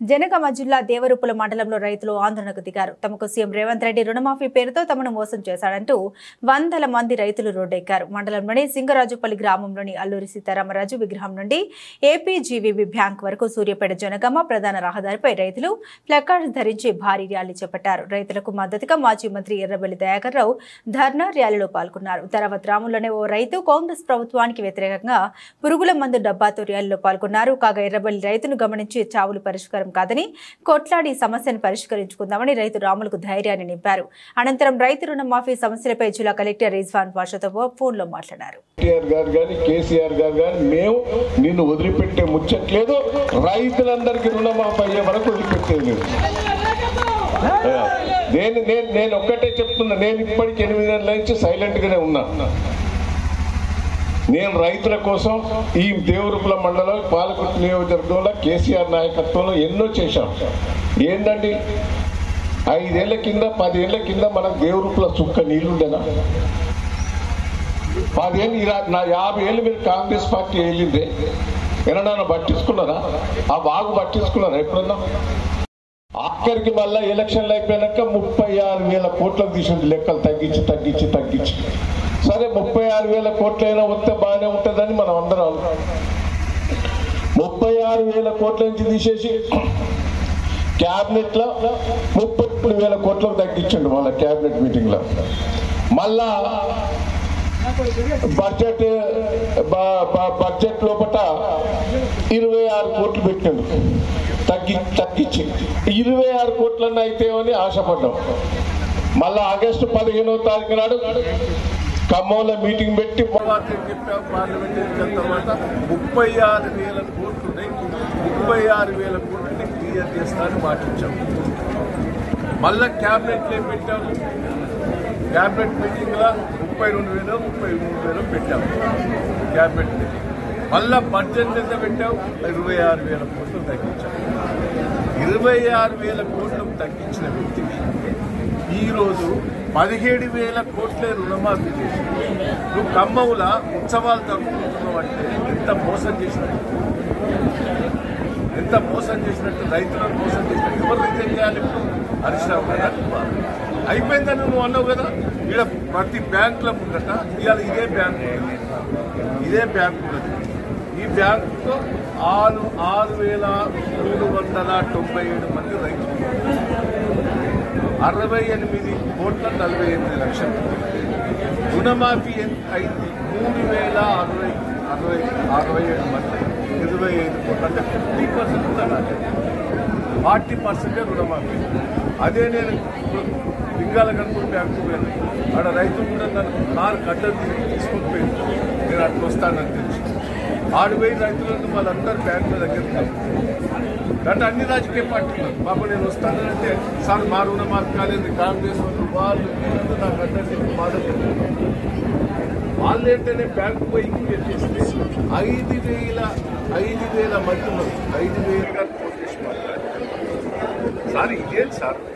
జనగామ జిల్లా దేవరూపుల మండలంలో రైతులు ఆందోళనకు దిగారు తమకు సీఎం రేవంత్ రెడ్డి రుణమాఫీ పేరుతో తమను మోసం చేశాడంటూ వందల మంది రైతులు రోడ్డెక్కారు మండలంలోని సింగరాజుపల్లి గ్రామంలోని అల్లూరి సీతారామరాజు విగ్రహం నుండి ఏపీజీవీబీ బ్యాంక్ వరకు సూర్యాపేట జనగామ ప్రధాన రహదారిపై రైతులు ప్లకార్డ్స్ ధరించి భారీ ర్యాలీ చేపట్టారు రైతులకు మద్దతుగా మాజీ మంత్రి ఎర్రబెల్లి దయాకర్ రావు ధర్నా ర్యాలీలో పాల్గొన్నారు తర్వాత గ్రామంలోనే ఓ రైతు కాంగ్రెస్ ప్రభుత్వానికి వ్యతిరేకంగా పురుగుల మందు డబ్బాతో ర్యాలీలో పాల్గొన్నారు కాగా ఎర్రబెల్లి రైతును గమనించి చావులు పరిష్కారం కాదని కొట్లాడి సమస్యను పరిష్కరించుకుందామని రైతు రాములకు ధైర్యాన్ని నింపారు అనంతరం రైతు రుణమాఫీ సమస్యలపై జిల్లా కలెక్టర్ రిజ్వాన్ పాషాతో ఫోన్లో మాట్లాడారు కేటీఆర్ గారు కానీ కేసీఆర్ గారు కానీ మేము నిన్ను వదిలిపెట్టే ముచ్చట్లేదు రైతులందరికీ రుణమాఫీ అయ్యే వరకు వదిలిపెట్టేది లేదు ఆ, నేను నేను నేను ఒక్కటే చెప్తున్నా నేను ఇప్పటికి ఎనిమిది నెలల నుంచి సైలెంట్ గానే ఉన్నా నేను రైతుల కోసం ఈ దేవరూపుల మండలం పాలకుర్తి నియోజకవర్గంలో కేసీఆర్ నాయకత్వంలో ఎన్నో చేశాం ఏంటండి ఐదేళ్ల కింద పదేళ్ల కింద మనకు దేవరూపుల చుక్క నీళ్లుండేనా పదేళ్ళు ఈ రా- నా యాభై ఏళ్ళు మీరు కాంగ్రెస్ పార్టీ వెళ్ళిందే ఎన్నడన్నా పట్టించుకున్నారా ఆ బాగు పట్టించుకున్నారా ఎప్పుడన్నా ఆఖరికి మళ్ళా ఎలక్షన్లు అయిపోయాక ముప్పై ఆరు వేల కోట్లకు తీసింది లెక్కలు తగ్గించి తగ్గించి తగ్గించి సరే ముప్పై ఆరు వేల కోట్లైనా వస్తే బాగానే ఉంటుందని మనం అందరం అనుకున్నాం. ముప్పై ఆరు వేల కోట్ల నుంచి తీసేసి క్యాబినెట్ లో ముప్పై మూడు వేల కోట్లకు తగ్గించండి వాళ్ళ క్యాబినెట్ మీటింగ్ లో మళ్ళా బడ్జెట్ బ- బ- బడ్జెట్ లోపల ఇరవై ఆరు కోట్లు పెట్టిండు తగ్గి తగ్గించి ఇరవై ఆరు కోట్లన్న అయితే అని ఆశపడ్డాం మళ్ళా ఆగస్టు పదిహేనవ తారీఖు నాడు ఖమ్మంలో మీటింగ్ పెట్టి చెప్పాం పార్లమెంట్ ఎన్నికల తర్వాత ముప్పై ఆరు వేల కోట్లు ఉన్నాయి ముప్పై ఆరు వేల కోట్లని క్లియర్ చేస్తానని మాటిచ్చాం మళ్ళా క్యాబినెట్ ఏం పెట్టాము క్యాబినెట్ మీటింగ్ లో ముప్పై రెండు వేలు ముప్పై మూడు వేలు పెట్టాము క్యాబినెట్ మీటింగ్ మళ్ళా బడ్జెట్ ఎంత పెట్టాము ఇరవై ఆరు వేల కోట్లు తగ్గించాము ఇరవై ఆరు వేల కోట్లు తగ్గించిన వ్యక్తికి ఈరోజు పదిహేడు వేల కోట్లే రుణమాఫీ చేసి నువ్వు ఖమ్మంల ఉత్సవాలు జరుపుకుంటున్నావు అంటే ఎంత మోసం చేసినట్టు ఎంత మోసం చేసినట్టు రైతులను మోసం చేసినట్టు ఎవరు రిజైన్ చేయాలి ఇప్పుడు హరీష్ రావు కదా అయిపోయిందని నువ్వు అన్నావు కదా ఇక్కడ ప్రతి బ్యాంకుల ముందట ఇవాళ ఇదే బ్యాంకు ఉన్నది. ఇదే బ్యాంకు ఉన్నది ఈ బ్యాంకుతో ఆరు ఆరు వేల మూడు వందల తొంభై ఏడు మంది రైతులు అరవై ఎనిమిది కోట్ల నలభై ఎనిమిది లక్షలు రుణమాఫీ ఎంత అయింది మూడు వేల అరవై అరవై అరవై ఏడు మంది ఇరవై ఐదు కోట్లు అంటే ఫిఫ్టీ పర్సెంట్ కూడా రాలేదు ఫార్టీ పర్సెంటే రుణమాఫీ అదే నేను లింగాల కనుక బ్యాంకు పోయాను ఆడ రైతులు కూడా నన్ను కారు కట్టలు తిరిగి తీసుకొని పోయింది నేను అట్లా వస్తానని తెలిసి ఆడిపోయి రైతులను వాళ్ళందరూ బ్యాంకుల దగ్గరికి అంటే అన్ని రాజకీయ పార్టీలు పాప నేను వస్తానంటే సార్ మా రుణమాఫీ కాలేదు కాంగ్రెస్ వాళ్ళు వాళ్ళు వీళ్ళు నాకు అంటే బాధ వాళ్ళు ఏంటంటే బ్యాంకు పోయి ఇంక్రియేట్ చేస్తే ఐదు వేల ఐదు వేల మంది ఉన్నారు ఐదు వేలుగా ఫోన్ చేసి మాట్లాడారు సార్ ఇదేం సార్